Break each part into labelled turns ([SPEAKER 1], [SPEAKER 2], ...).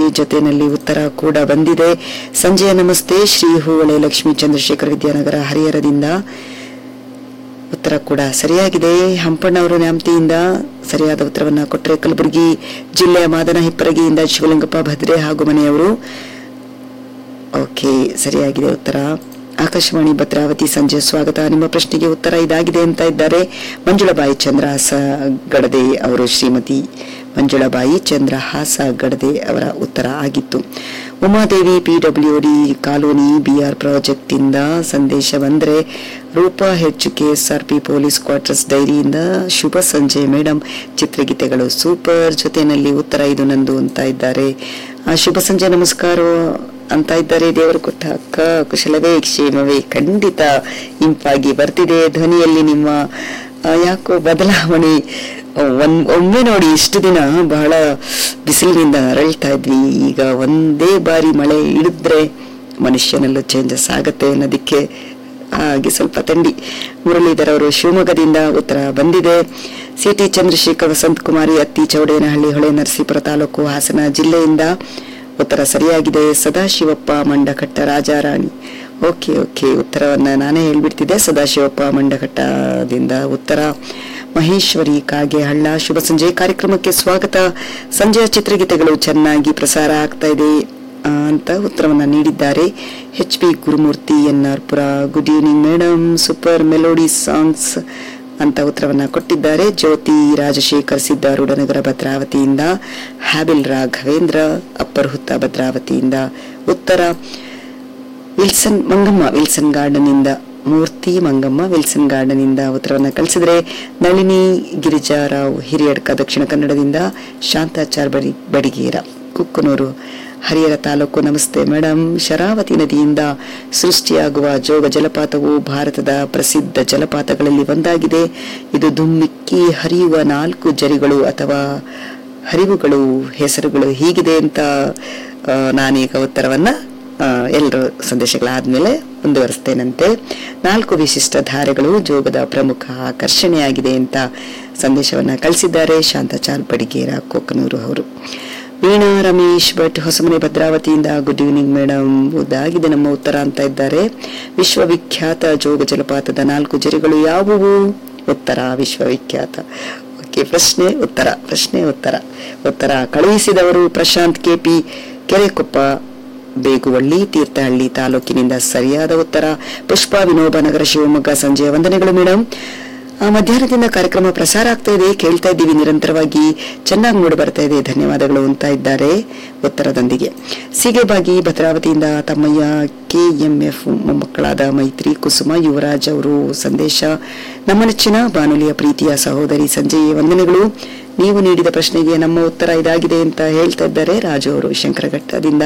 [SPEAKER 1] ಜೊತೆಯಲ್ಲಿ ಉತ್ತರ ಕೂಡ ಬಂದಿದೆ ಸಂಜೆಯ ನಮಸ್ತೆ ಶ್ರೀ ಹೂವಳೆ ಲಕ್ಷ್ಮೀ ಚಂದ್ರಶೇಖರ್ ವಿದ್ಯಾನಗರ ಹರಿಹರದಿಂದ ಉತ್ತರ ಕೂಡ ಸರಿಯಾಗಿದೆ ಹಂಪಣ್ಣವರು ನ್ಯಾಮತಿಯಿಂದ ಸರಿಯಾದ ಉತ್ತರವನ್ನ ಕೊಟ್ಟರೆ ಕಲಬುರಗಿ ಜಿಲ್ಲೆಯ ಮಾದನ ಹಿಪ್ಪರಗಿಯಿಂದ ಶಿವಲಿಂಗಪ್ಪ ಭದ್ರೆ ಹಾಗೂ ಮನೆಯವರು ಓಕೆ ಸರಿಯಾಗಿದೆ ಉತ್ತರ ಆಕಾಶವಾಣಿ ಭದ್ರಾವತಿ ಸಂಜೆ ಸ್ವಾಗತ ನಿಮ್ಮ ಪ್ರಶ್ನೆಗೆ ಉತ್ತರ ಇದಾಗಿದೆ ಅಂತ ಇದ್ದಾರೆ ಮಂಜುಳಬಾಯಿ ಚಂದ್ರಹಾಸ ಗಡದೆ ಅವರು ಶ್ರೀಮತಿ ಮಂಜುಳಬಾಯಿ ಚಂದ್ರಹಾಸ ಗಡದೆ ಅವರ ಉತ್ತರ ಆಗಿತ್ತು Umadevi PW D colony BR project ಇಂದ ಸಂದೇಶ ಬಂದ್ರೆ ರೂಪಾ ಹೆಚ್ಚು ಕೆಎಸ್ಆರ್ಪಿ ಪೊಲೀಸ್ ಕ್ವಾರ್ಟರ್ಸ್ ಡೈರಿಯಿಂದ ಶುಭ ಸಂಜೆ ಮೇಡಮ್ ಚಿತ್ರಗೀತೆಗಳು ಸೂಪರ್ ಜೊತೆಯಲ್ಲಿ ಉತ್ತರ ಇದು ನಂದು ಅಂತ ಇದ್ದಾರೆ ಆ, ಶುಭ ಸಂಜೆ ನಮಸ್ಕಾರ ಅಂತ ಇದ್ದಾರೆ ದೇವರು ಕೊಟ್ಟ ಅಕ್ಕ ಕುಶಲವೇ ಕ್ಷೇಮವೇ ಖಂಡಿತ ಇಂಪಾಗಿ ಬರ್ತಿದೆ ಧ್ವನಿಯಲ್ಲಿ ನಿಮ್ಮ ಆ, ಯಾಕೋ ಬದಲಾವಣೆ ಒಂದ್ ಒಮ್ಮೆ ನೋಡಿ ಇಷ್ಟು ದಿನ ಬಹಳ ಬಿಸಿಲಿನಿಂದ ಅರಳ್ತಾ ಇದ್ವಿ ಈಗ ಒಂದೇ ಬಾರಿ ಮಳೆ ಇಳಿದ್ರೆ ಮನುಷ್ಯನಲ್ಲೂ ಚೇಂಜಸ್ ಆಗತ್ತೆ ಅನ್ನೋದಕ್ಕೆ ಹಾಗೆ ಸ್ವಲ್ಪ ಥಂಡಿ ಮುರಳೀಧರ್ ಅವರು ಶಿವಮೊಗ್ಗದಿಂದ ಉತ್ತರ ಬಂದಿದೆ ಸಿಟಿ ಚಂದ್ರಶೇಖರ್ ವಸಂತ್ ಕುಮಾರಿ ಅತ್ತಿ ಚೌಡೇನಹಳ್ಳಿ ಹೊಳೆ ನರಸೀಪುರ ತಾಲೂಕು ಹಾಸನ ಜಿಲ್ಲೆಯಿಂದ ಉತ್ತರ ಸರಿಯಾಗಿದೆ ಸದಾಶಿವಪ್ಪ ಮಂಡಕಟ್ಟ ರಾಜಾರಾಣಿ ಓಕೆ ಓಕೆ ಉತ್ತರವನ್ನ ನಾನೇ ಹೇಳ್ಬಿಡ್ತಿದ್ದೆ ಸದಾಶಿವಪ್ಪ ಮಂಡಕಟ್ಟದಿಂದ ಉತ್ತರ ಮಹೇಶ್ವರಿ ಕಾಗೆ ಹಳ್ಳ ಶುಭ ಸಂಜೆ ಕಾರ್ಯಕ್ರಮಕ್ಕೆ ಸ್ವಾಗತ ಸಂಜೆಯ ಚಿತ್ರಗೀತೆಗಳು ಚೆನ್ನಾಗಿ ಪ್ರಸಾರ ಆಗ್ತಾ ಇದೆ ಆ, ಅಂತ ಉತ್ತರವನ್ನ ನೀಡಿದ್ದಾರೆ H P Gurumurthy N R Pura good evening madam super melody songs ಅಂತ ಉತ್ತರವನ್ನ ಕೊಟ್ಟಿದ್ದಾರೆ ಜ್ಯೋತಿ ರಾಜಶೇಖರ್ ಸಿದ್ದಾರೂಢನಗರ ಭದ್ರಾವತಿಯಿಂದ ಹ್ಯಾಬಿಲ್ ರಾಘವೇಂದ್ರ ಅಪ್ಪರ್ ಹುತ್ತ ಭದ್ರಾವತಿಯಿಂದ ಉತ್ತರ ವಿಲ್ಸನ್ ಮಂಗಮ್ಮ ವಿಲ್ಸನ್ ಗಾರ್ಡನ್ ಇಂದ ಮೂರ್ತಿ ಮಂಗಮ್ಮ ವಿಲ್ಸನ್ ಗಾರ್ಡನ್ ಇಂದ ಉತ್ತರವನ್ನ ಕಳಿಸಿದ್ರೆ ನಳಿನಿ ಗಿರಿಜಾರಾವ್ ಹಿರಿಯಡ್ಕ ದಕ್ಷಿಣ ಕನ್ನಡದಿಂದ ಶಾಂತಾಚಾರ್ ಬಡಿ ಬಡಿಗೇರ ಕುಕ್ಕನೂರು ಹರಿಹರ ತಾಲೂಕು ನಮಸ್ತೆ ಮೇಡಮ್ ಶರಾವತಿ ನದಿಯಿಂದ ಸೃಷ್ಟಿಯಾಗುವ ಜೋಗ ಜಲಪಾತವು ಭಾರತದ ಪ್ರಸಿದ್ಧ ಜಲಪಾತಗಳಲ್ಲಿ ಒಂದಾಗಿದೆ ಇದು ದುಮ್ಮಿಕ್ಕಿ ಹರಿಯುವ ನಾಲ್ಕು ಜರಿಗಳು ಅಥವಾ ಹರಿವುಗಳು ಹೆಸರುಗಳು ಹೀಗಿದೆ ಅಂತ ಆ, ನಾನೀಗ ಉತ್ತರವನ್ನ ಎಲ್ಲರೂ ಸಂದೇಶಗಳಾದ್ಮೇಲೆ ಮುಂದುವರಿಸ್ತೇನಂತೆ ನಾಲ್ಕು ವಿಶಿಷ್ಟ ಧಾರೆಗಳು ಜೋಗದ ಪ್ರಮುಖ ಆಕರ್ಷಣೆಯಾಗಿದೆ ಅಂತ ಸಂದೇಶವನ್ನ ಕಳಿಸಿದ್ದಾರೆ ಶಾಂತಾಚಾರ್ ಬಡಿಗೇರ ಕೊಕ್ಕನೂರು ಅವರು ವೀಣಾ ರಮೇಶ್ ಭಟ್ ಹೊಸಮನೆ ಭದ್ರಾವತಿಯಿಂದ ಗುಡ್ ಈವ್ನಿಂಗ್ ಮೇಡಮ್ ಇದಾಗಿದೆ ನಮ್ಮ ಉತ್ತರ ಅಂತ ಇದ್ದಾರೆ ವಿಶ್ವವಿಖ್ಯಾತ ಜೋಗ ಜಲಪಾತದ ನಾಲ್ಕು ಜರಿಗಳು ಯಾವುವು ಉತ್ತರ ವಿಶ್ವವಿಖ್ಯಾತ ಓಕೆ ಪ್ರಶ್ನೆ ಉತ್ತರ ಪ್ರಶ್ನೆ ಉತ್ತರ ಉತ್ತರ ಕಳುಹಿಸಿದವರು ಪ್ರಶಾಂತ್ ಕೆಪಿ ಕೆರೆಕೊಪ್ಪ ಬೇಗುವಳ್ಳಿ ತೀರ್ಥಹಳ್ಳಿ ತಾಲೂಕಿನಿಂದ ಸರಿಯಾದ ಉತ್ತರ ಪುಷ್ಪ ವಿನೋಬ ನಗರ ಶಿವಮೊಗ್ಗ ಸಂಜೆಯ ವಂದನೆಗಳು ಮೇಡಮ್ ಆ, ಮಧ್ಯಾಹ್ನದಿಂದ ಕಾರ್ಯಕ್ರಮ ಪ್ರಸಾರ ಆಗ್ತಾ ಇದೆ ಕೇಳ್ತಾ ಇದ್ದೀವಿ ನಿರಂತರವಾಗಿ ಚೆನ್ನಾಗಿ ಮೂಡಿ ಬರ್ತಾ ಇದೆ ಧನ್ಯವಾದಗಳು ಅಂತ ಇದ್ದಾರೆ ಉತ್ತರದೊಂದಿಗೆ ಸೀಗೆಬಾಗಿ ಭದ್ರಾವತಿಯಿಂದ ತಮ್ಮಯ್ಯ ಕೆಎಂಎಫ್ ಮೊಮ್ಮಕ್ಕಳಾದ ಮೈತ್ರಿ ಕುಸುಮ ಯುವರಾಜ್ ಅವರು ಸಂದೇಶ ನಮ್ಮ ನೆಚ್ಚಿನ ಬಾನುಲಿಯ ಪ್ರೀತಿಯ ಸಹೋದರಿ ಸಂಜೆಯ ವಂದನೆಗಳು ನೀವು ನೀಡಿದ ಪ್ರಶ್ನೆಗೆ ನಮ್ಮ ಉತ್ತರ ಇದಾಗಿದೆ ಅಂತ ಹೇಳ್ತಾ ಇದ್ದಾರೆ ರಾಜು ಅವರು ಶಂಕರಘಟ್ಟದಿಂದ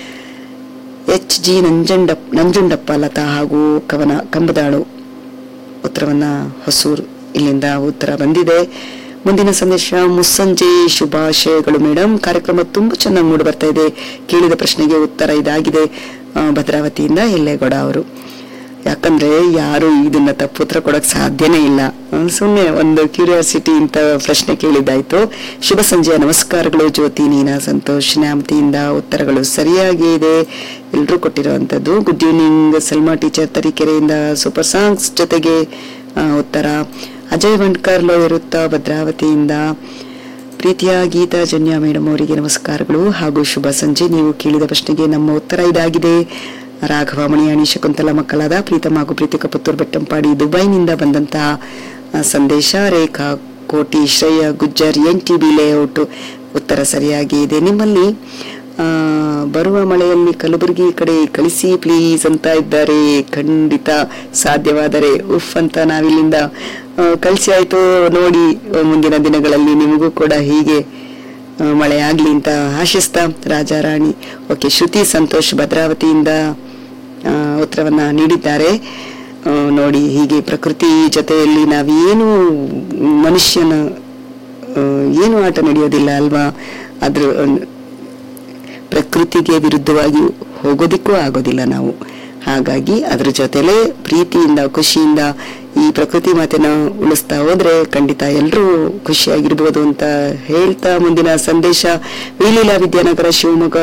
[SPEAKER 1] ಎಚ್ ಜಿ ನಂಜಂಡಪ್ ನಂಜುಂಡಪ್ಪ ಲತಾ ಹಾಗೂ ಕವನ ಕಂಬದಾಳು ಉತ್ತರವನ್ನ ಹೊಸೂರು ಇಲ್ಲಿಂದ ಉತ್ತರ ಬಂದಿದೆ ಮುಂದಿನ ಸಂದೇಶ ಮುಸ್ಸಂಜೆ ಶುಭಾಶಯಗಳು ಮೇಡಮ್ ಕಾರ್ಯಕ್ರಮ ತುಂಬಾ ಚೆನ್ನಾಗಿ ಮೂಡಿ ಬರ್ತಾ ಇದೆ ಕೇಳಿದ ಪ್ರಶ್ನೆಗೆ ಉತ್ತರ ಇದಾಗಿದೆ ಆ, ಭದ್ರಾವತಿಯಿಂದ ಎಲ್ಲೇಗೌಡ ಅವರು ಯಾಕಂದ್ರೆ ಯಾರು ಇದನ್ನ ತಪ್ಪು ಉತ್ತರ ಕೊಡಕ್ ಸಾಧ್ಯನೇ ಇಲ್ಲ ಸುಮ್ಮನೆ ಒಂದು ಕ್ಯೂರಿಯಾಸಿಟಿ ಅಂತ ಪ್ರಶ್ನೆ ಕೇಳಿದ್ದಾಯ್ತು ಶುಭ ಸಂಜೆಯ ನಮಸ್ಕಾರಗಳು ಜ್ಯೋತಿ ನೀನಾ ಸಂತೋಷ್ ನ್ಯಾಮತಿಯಿಂದ ಉತ್ತರಗಳು ಸರಿಯಾಗಿ ಇದೆ ಎಲ್ಲರೂ ಕೊಟ್ಟಿರುವಂತದ್ದು ಗುಡ್ ಈವ್ನಿಂಗ್ ಸಲ್ಮಾ ಟೀಚರ್ ತರೀಕೆರೆಯಿಂದ ಸೂಪರ್ ಸಾಂಗ್ಸ್ ಜೊತೆಗೆ ಆ, ಉತ್ತರ ಅಜಯ್ ವಂಡ್ಕರ್ ಲೋ ಇರುತ್ತಾ ಭದ್ರಾವತಿಯಿಂದ ಪ್ರೀತಿಯ ಗೀತಾ ಜನ್ಯ ಮೇಡಮ್ ಅವರಿಗೆ ನಮಸ್ಕಾರಗಳು ಹಾಗೂ ಶುಭ ಸಂಜೆ ನೀವು ಕೇಳಿದ ಪ್ರಶ್ನೆಗೆ ನಮ್ಮ ಉತ್ತರ ಇದಾಗಿದೆ ರಾಘವ ಮಣಿಯಾಣಿ ಶಕುಂತಲ ಮಕ್ಕಳಾದ ಪ್ರೀತಮ್ ಹಾಗೂ ಪ್ರೀತಿಕ ಪುತ್ತೂರು ಬೆಟ್ಟಂಪಾಡಿ ದುಬೈನಿಂದ ಬಂದಂತಹ ಆ, ಸಂದೇಶ Rekha Koti Shreya Gujjar N T B layout ಉತ್ತರ ಸರಿಯಾಗಿ ಇದೆ ನಿಮ್ಮಲ್ಲಿ ಆ, ಬರುವ ಮಳೆಯಲ್ಲಿ ಕಲಬುರಗಿ ಕಡೆ ಕಳಿಸಿ ಪ್ಲೀಸ್ ಅಂತ ಇದ್ದಾರೆ ಖಂಡಿತ ಸಾಧ್ಯವಾದರೆ ಉಫ್ ಅಂತ ನಾವಿಲ್ಲಿಂದ ಆ, ಕಳಿಸಿ ಆಯ್ತು ನೋಡಿ ಆ, ಮುಂದಿನ ದಿನಗಳಲ್ಲಿ ನಿಮಗೂ ಕೂಡ ಹೀಗೆ ಆ, ಮಳೆ ಆಗ್ಲಿ ಅಂತ ಆಶಿಸ್ತಾ ರಾಜಾರಾಣಿ ಓಕೆ ಶ್ರುತಿ ಸಂತೋಷ್ ಭದ್ರಾವತಿಯಿಂದ ಆ, ಉತ್ತರವನ್ನ ನೀಡಿದ್ದಾರೆ ಆ, ನೋಡಿ ಹೀಗೆ ಪ್ರಕೃತಿ ಜೊತೆಯಲ್ಲಿ ನಾವೇನು ಮನುಷ್ಯನ ಆ, ಏನು ಆಟ ನಡೆಯೋದಿಲ್ಲ ಅಲ್ವಾ ಅದ್ರ ಪ್ರಕೃತಿಗೆ ವಿರುದ್ಧವಾಗಿ ಹೋಗೋದಿಕ್ಕೂ ಆಗೋದಿಲ್ಲ ನಾವು ಹಾಗಾಗಿ ಅದ್ರ ಜೊತೆಲೆ ಪ್ರೀತಿಯಿಂದ ಖುಷಿಯಿಂದ ಈ ಪ್ರಕೃತಿ ಮಾತೆನ ಉಳಿಸ್ತಾ ಹೋದ್ರೆ ಖಂಡಿತ ಎಲ್ಲರೂ ಖುಷಿಯಾಗಿರ್ಬೋದು ಅಂತ ಹೇಳ್ತಾ ಮುಂದಿನ ಸಂದೇಶ ವಿಲೀಲಾ ವಿದ್ಯಾನಗರ ಶಿವಮೊಗ್ಗ